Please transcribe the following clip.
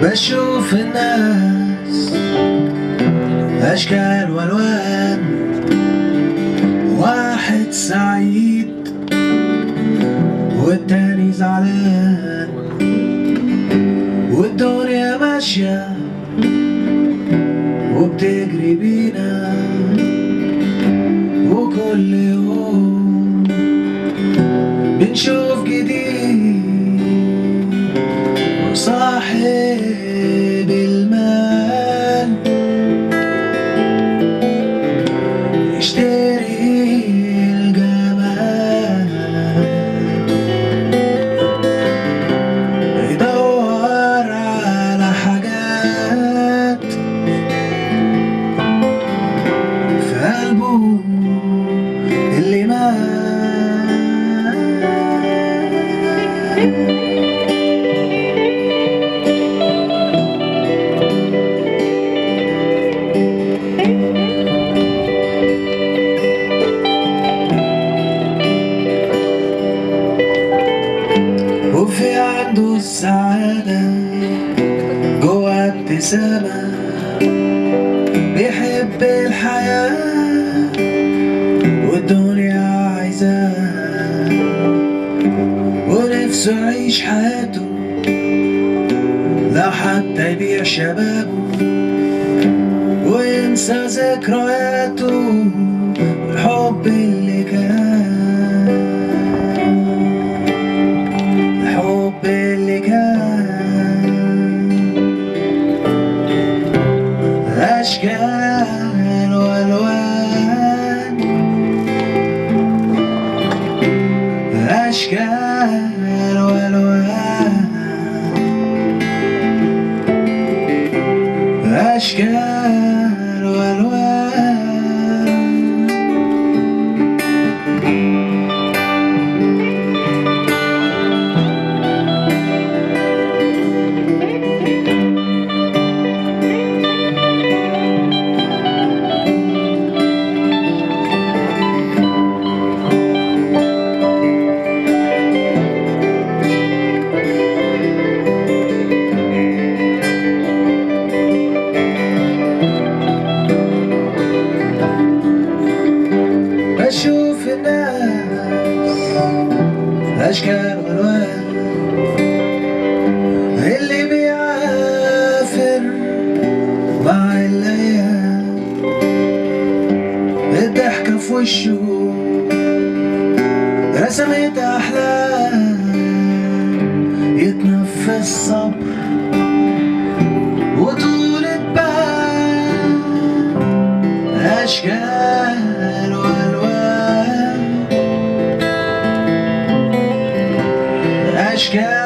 بشوف الناس أشكال والوان واحد سعيد والتاني زعلان والدنيا ماشية وبتجري بينا وكل يوم بنشوف جديد وصاحب المال يشتري الجمال يدور على حاجات في قلبه اللي مات وفي عنده السعادة جوا ابتسامة بيحب الحياة والدنيا عايزاه ونفسه يعيش حياته لا حتى يبيع شبابه وينسى ذكرياته والحب اللي كان الحب اللي كان أشكال وألوان أشكال وألوان أشكال وألوان بشوف الناس أشكال والوان اللي بيعافر مع الأيام الضحكة في وشه رسمت أحلام يتنفس صبر وطولة بال أشكال وألوان أشكال